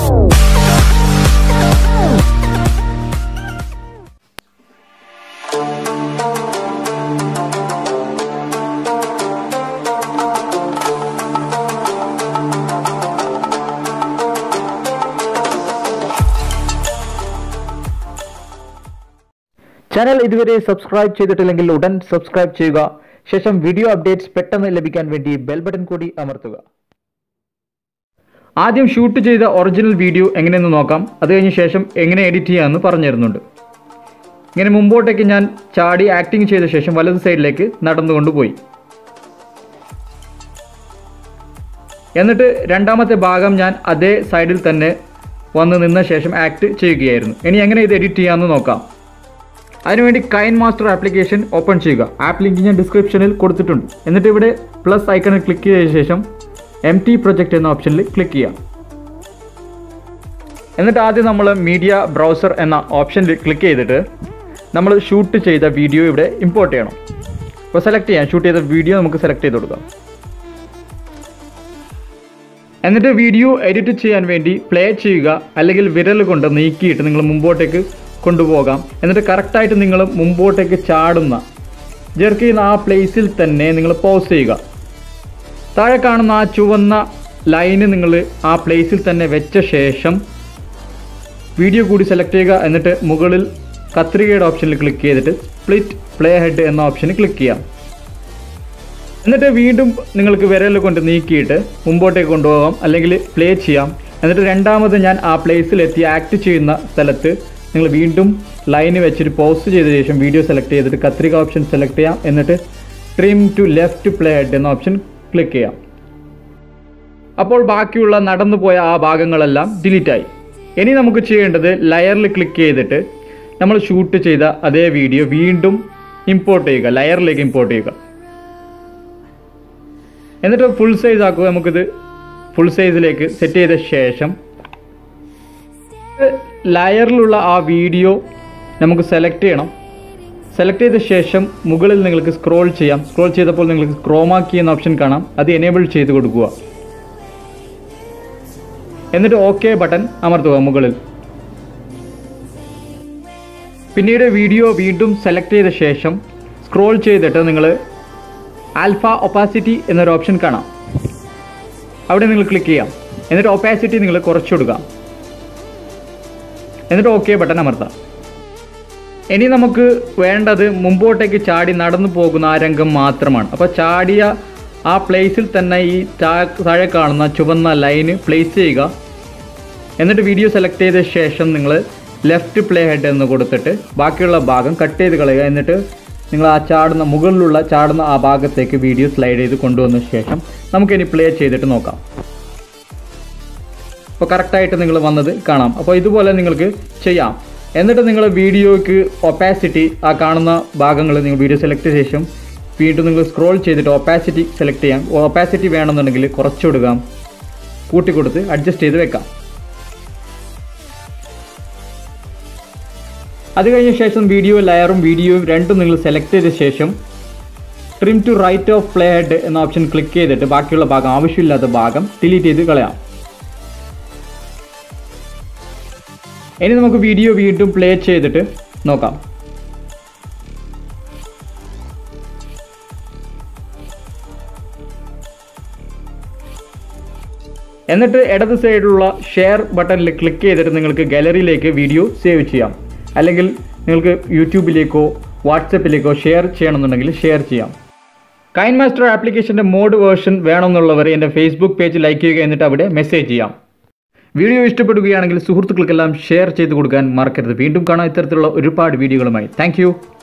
channel ഇതുവരെ subscribe ചെയ്തിട്ടില്ലെങ്കിൽ ഉടൻ സബ്സ്ക്രൈബ് ചെയ്യുക ശേഷം വീഡിയോ അപ്ഡേറ്റ്സ് പെട്ടെന്ന് ലഭിക്കാൻ വേണ്ടി ബെൽ ബട്ടൺ കൂടി അമർത്തുക ആദ്യം ഷൂട്ട് ചെയ്ത ഒറിജിനൽ വീഡിയോ എങ്ങനെയെന്ന് നോക്കാം അത് കഴിഞ്ഞ ശേഷം എങ്ങനെ എഡിറ്റ് ചെയ്യാമെന്ന് പറഞ്ഞു തരുന്നുണ്ട് ഇങ്ങനെ മുമ്പോട്ടേക്ക് ഞാൻ ചാടി ആക്ടിങ് ചെയ്ത ശേഷം വലത് സൈഡിലേക്ക് നടന്നുകൊണ്ട് പോയി എന്നിട്ട് രണ്ടാമത്തെ ഭാഗം ഞാൻ അതേ സൈഡിൽ തന്നെ വന്ന് നിന്ന ശേഷം ആക്ട് ചെയ്യുകയായിരുന്നു ഇനി എങ്ങനെ ഇത് എഡിറ്റ് ചെയ്യാമെന്ന് നോക്കാം അതിനുവേണ്ടി കൈൻ മാസ്റ്റർ ആപ്ലിക്കേഷൻ ഓപ്പൺ ചെയ്യുക ആപ്പ് ലിങ്ക് ഞാൻ ഡിസ്ക്രിപ്ഷനിൽ കൊടുത്തിട്ടുണ്ട് എന്നിട്ട് ഇവിടെ പ്ലസ് ഐക്കണിൽ ക്ലിക്ക് ചെയ്ത ശേഷം എം ടി പ്രൊജക്റ്റ് എന്ന ഓപ്ഷനിൽ ക്ലിക്ക് ചെയ്യാം എന്നിട്ട് ആദ്യം നമ്മൾ മീഡിയ ബ്രൗസർ എന്ന ഓപ്ഷനിൽ ക്ലിക്ക് ചെയ്തിട്ട് നമ്മൾ ഷൂട്ട് ചെയ്ത വീഡിയോ ഇവിടെ ഇമ്പോർട്ട് ചെയ്യണം അപ്പോൾ സെലക്ട് ചെയ്യാം ഷൂട്ട് ചെയ്ത വീഡിയോ നമുക്ക് സെലക്ട് ചെയ്ത് കൊടുക്കാം എന്നിട്ട് വീഡിയോ എഡിറ്റ് ചെയ്യാൻ വേണ്ടി പ്ലേ ചെയ്യുക അല്ലെങ്കിൽ വിരൽ കൊണ്ട് നീക്കിയിട്ട് നിങ്ങൾ മുമ്പോട്ടേക്ക് കൊണ്ടുപോകാം എന്നിട്ട് കറക്റ്റായിട്ട് നിങ്ങൾ മുമ്പോട്ടേക്ക് ചാടുന്ന ജെർക്ക് ചെയ്യുന്ന ആ പ്ലേസിൽ തന്നെ നിങ്ങൾ പോസ് ചെയ്യുക താഴെ കാണുന്ന ആ ചുവന്ന ലൈന് നിങ്ങൾ ആ പ്ലേസിൽ തന്നെ വെച്ച ശേഷം വീഡിയോ കൂടി സെലക്ട് ചെയ്യുക എന്നിട്ട് മുകളിൽ കത്രികയുടെ ഓപ്ഷനിൽ ക്ലിക്ക് ചെയ്തിട്ട് സ്പ്ലിറ്റ് പ്ലേ ഹെഡ് എന്ന ഓപ്ഷനിൽ ക്ലിക്ക് ചെയ്യാം എന്നിട്ട് വീണ്ടും നിങ്ങൾക്ക് വിരൽ കൊണ്ട് നീക്കിയിട്ട് മുമ്പോട്ടേക്ക് കൊണ്ടുപോകാം അല്ലെങ്കിൽ പ്ലേ ചെയ്യാം എന്നിട്ട് രണ്ടാമത് ഞാൻ ആ പ്ലേസിൽ എത്തി ആക്ട് ചെയ്യുന്ന സ്ഥലത്ത് നിങ്ങൾ വീണ്ടും ലൈന് വെച്ചിട്ട് പോസ്റ്റ് ചെയ്ത ശേഷം വീഡിയോ സെലക്ട് ചെയ്തിട്ട് കത്രിക ഓപ്ഷൻ സെലക്ട് ചെയ്യാം എന്നിട്ട് trim to left play head എന്ന ഓപ്ഷൻ ക്ലിക്ക് ചെയ്യാം അപ്പോൾ ബാക്കിയുള്ള നടന്നു പോയ ആ ഭാഗങ്ങളെല്ലാം ഡിലീറ്റ് ആയി ഇനി നമുക്ക് ചെയ്യേണ്ടത് ലയറിൽ ക്ലിക്ക് ചെയ്തിട്ട് നമ്മൾ ഷൂട്ട് ചെയ്ത അതേ വീഡിയോ വീണ്ടും ഇമ്പോർട്ട് ചെയ്യുക ലയറിലേക്ക് ഇമ്പോർട്ട് ചെയ്യുക എന്നിട്ട് ഫുൾ സൈസ് ആക്കുക നമുക്കിത് ഫുൾ സൈസിലേക്ക് സെറ്റ് ചെയ്ത ശേഷം ലയറിലുള്ള ആ വീഡിയോ നമുക്ക് സെലക്ട് ചെയ്യണം സെലക്ട് ചെയ്ത ശേഷം മുകളിൽ നിങ്ങൾക്ക് സ്ക്രോൾ ചെയ്യാം സ്ക്രോൾ ചെയ്തപ്പോൾ നിങ്ങൾക്ക് ക്രോമാക്കി എന്ന ഓപ്ഷൻ കാണാം അത് എനേബിൾ ചെയ്ത് കൊടുക്കുക എന്നിട്ട് ഓക്കെ ബട്ടൺ അമർത്തുക മുകളിൽ പിന്നീട് വീഡിയോ വീണ്ടും സെലക്ട് ചെയ്ത ശേഷം സ്ക്രോൾ ചെയ്തിട്ട് നിങ്ങൾ ആൽഫ ഒപ്പാസിറ്റി എന്നൊരു ഓപ്ഷൻ കാണാം അവിടെ നിങ്ങൾ ക്ലിക്ക് ചെയ്യാം എന്നിട്ട് ഒപ്പാസിറ്റി നിങ്ങൾ കുറച്ചു കൊടുക്കുക എന്നിട്ട് ഓക്കെ ബട്ടൺ അമർത്താം ഇനി നമുക്ക് വേണ്ടത് മുമ്പോട്ടേക്ക് ചാടി നടന്നു പോകുന്ന ആ രംഗം മാത്രമാണ് അപ്പോൾ ചാടിയ ആ പ്ലേസിൽ തന്നെ ഈ താ- താഴെ കാണുന്ന ചുവന്ന ലൈന് പ്ലേസ് ചെയ്യുക എന്നിട്ട് വീഡിയോ സെലക്ട് ചെയ്ത ശേഷം നിങ്ങൾ ലെഫ്റ്റ് പ്ലേ ഹെഡ് എന്ന് കൊടുത്തിട്ട് ബാക്കിയുള്ള ഭാഗം കട്ട് ചെയ്ത് കളയുക എന്നിട്ട് നിങ്ങൾ ആ ചാടുന്ന മുകളിലുള്ള ചാടുന്ന ആ ഭാഗത്തേക്ക് വീഡിയോ സ്ലൈഡ് ചെയ്ത് കൊണ്ടുവന്ന ശേഷം നമുക്കിനി പ്ലേ ചെയ്തിട്ട് നോക്കാം അപ്പോൾ കറക്റ്റായിട്ട് നിങ്ങൾ വന്നത് കാണാം അപ്പോൾ ഇതുപോലെ നിങ്ങൾക്ക് ചെയ്യാം എന്നിട്ട് നിങ്ങൾ വീഡിയോയ്ക്ക് ഒപ്പാസിറ്റി ആ കാണുന്ന ഭാഗങ്ങൾ നിങ്ങൾ വീഡിയോ സെലക്ട് ചെയ്ത ശേഷം വീണ്ടും നിങ്ങൾ സ്ക്രോൾ ചെയ്തിട്ട് ഒപ്പാസിറ്റി സെലക്ട് ചെയ്യാം ഒപ്പാസിറ്റി വേണമെന്നുണ്ടെങ്കിൽ കുറച്ച് കൊടുക്കാം കൂട്ടി കൊടുത്ത് അഡ്ജസ്റ്റ് ചെയ്ത് വെക്കാം അത് കഴിഞ്ഞ ശേഷം വീഡിയോ ലെയറും വീഡിയോയും രണ്ടും നിങ്ങൾ സെലക്ട് ചെയ്ത ശേഷം trim to right of play head എന്ന ഓപ്ഷൻ ക്ലിക്ക് ചെയ്തിട്ട് ബാക്കിയുള്ള ഭാഗം ആവശ്യമില്ലാത്ത ഭാഗം ഡിലീറ്റ് ചെയ്ത് കളയാം ഇനി നമുക്ക് വീഡിയോ വീണ്ടും പ്ലേ ചെയ്തിട്ട് നോക്കാം എന്നിട്ട് ഇടത് സൈഡിലുള്ള ഷെയർ ബട്ടണിൽ ക്ലിക്ക് ചെയ്തിട്ട് നിങ്ങൾക്ക് ഗാലറിയിലേക്ക് വീഡിയോ സേവ് ചെയ്യാം അല്ലെങ്കിൽ നിങ്ങൾക്ക് യൂട്യൂബിലേക്കോ വാട്സപ്പിലേക്കോ ഷെയർ ചെയ്യണമെന്നുണ്ടെങ്കിൽ ഷെയർ ചെയ്യാം കൈൻ മാസ്റ്റർ ആപ്ലിക്കേഷൻ്റെ മോഡ് വേർഷൻ വേണമെന്നുള്ളവർ എൻ്റെ ഫേസ്ബുക്ക് പേജ് ലൈക്ക് ചെയ്യുക എന്നിട്ട് അവിടെ മെസ്സേജ് ചെയ്യാം വീഡിയോ ഇഷ്ടപ്പെടുകയാണെങ്കിൽ സുഹൃത്തുക്കൾക്കെല്ലാം ഷെയർ ചെയ്ത് കൊടുക്കാൻ മറക്കരുത് വീണ്ടും കാണാം ഇത്തരത്തിലുള്ള ഒരുപാട് വീഡിയോകളുമായി താങ്ക്